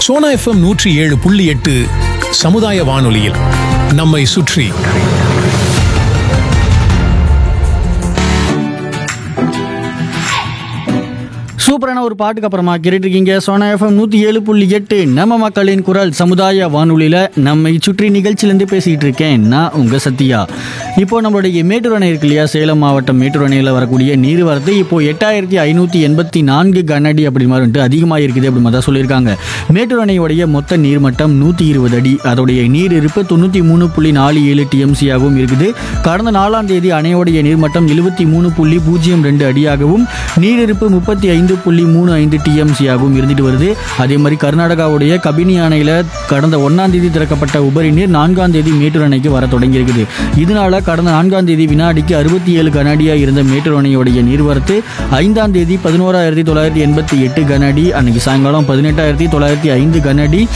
Sona FM நூற்றி ஏழு புள்ளி எட்டு சமுதாய வானொலியில் நம்மை சுற்றி சூப்பரான ஒரு பாட்டுக்கு அப்புறமா கேட்டுருக்கீங்க சோனா எஃப்எம் நூற்றி ஏழு புள்ளி எட்டு நம்ம மக்களின் குரல் சமுதாய வானொலியில் நம்மை சுற்றி நிகழ்ச்சியிலேருந்து பேசிகிட்டு இருக்கேன் நான் உங்கள் சத்யா இப்போ நம்மளுடைய மேட்டூர் அணை இருக்கு இல்லையா சேலம் மாவட்டம் மேட்டூர் அணையில் வரக்கூடிய நீர் வரத்து இப்போ எட்டாயிரத்தி ஐநூற்றி எண்பத்தி நான்கு கனஅடி அப்படி மாதிரி வந்துட்டு அதிகமாக இருக்குது அப்படி மாதிரி தான் சொல்லியிருக்காங்க மேட்டூர் அணையுடைய மொத்த நீர்மட்டம் நூற்றி இருபது அடி அதோடைய நீர் இருப்பு தொண்ணூற்றி மூணு புள்ளி நாலு ஏழு டிஎம்சியாகவும் இருக்குது கடந்த நாலாம் தேதி அணையோடைய நீர்மட்டம் எழுபத்தி மூணு புள்ளி பூஜ்ஜியம் ரெண்டு அடியாகவும் நீரிருப்பு முப்பத்தி ஐந்து புள்ளி மூணு ஐந்து டிஎம்சியாகவும் இருந்துட்டு வருது அதே மாதிரி கர்நாடகாவுடைய கபினி அணையில் கடந்த ஒன்றாம் தேதி திறக்கப்பட்ட உபரி நீர் நான்காம் தேதி மேட்டூர் அணைக்கு வர தொடங்கியிருக்குது இதனால கடந்த நான்காம் தேதி வினாடிக்கு அறுபத்தி ஏழு கனஅடியாக இருந்த மேட்டூர் அணையுடைய நீர்வரத்து ஐந்தாம் தேதி பதினோராயிரத்தி தொள்ளாயிரத்தி எண்பத்தி எட்டு கனஅடி அன்னைக்கு சாயங்காலம் பதினெட்டாயிரத்தி தொள்ளாயிரத்தி ஐந்து கனஅடி